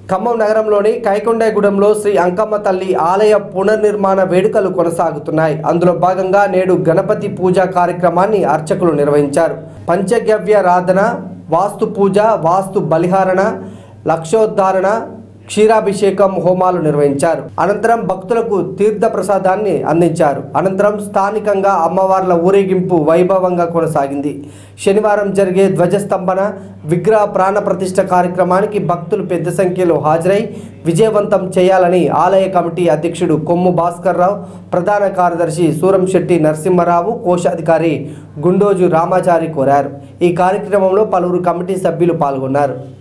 ఖమ్మం నగరంలోని కైకొండగూడెంలో శ్రీ అంకమ్మ తల్లి ఆలయ పునర్నిర్మాణ వేడుకలు కొనసాగుతున్నాయి అందులో భాగంగా నేడు గణపతి పూజ కార్యక్రమాన్ని అర్చకులు నిర్వహించారు పంచగవ్యారాధన వాస్తు పూజ వాస్తు బలిహారణ లక్షోద్ధారణ క్షీరాభిషేకం హోమాలు నిర్వహించారు అనంతరం భక్తులకు తీర్థ ప్రసాదాన్ని అందించారు అనంతరం స్థానికంగా అమ్మవార్ల ఊరేగింపు వైభవంగా కొనసాగింది శనివారం జరిగే ధ్వజస్తంభన విగ్రహ ప్రాణ ప్రతిష్ఠ కార్యక్రమానికి భక్తులు పెద్ద సంఖ్యలో హాజరై విజయవంతం చేయాలని ఆలయ కమిటీ అధ్యక్షుడు కొమ్ము భాస్కర్ రావు ప్రధాన కార్యదర్శి సూరంశెట్టి నరసింహారావు కోశాధికారి గుండోజు రామాచారి కోరారు ఈ కార్యక్రమంలో పలువురు కమిటీ సభ్యులు పాల్గొన్నారు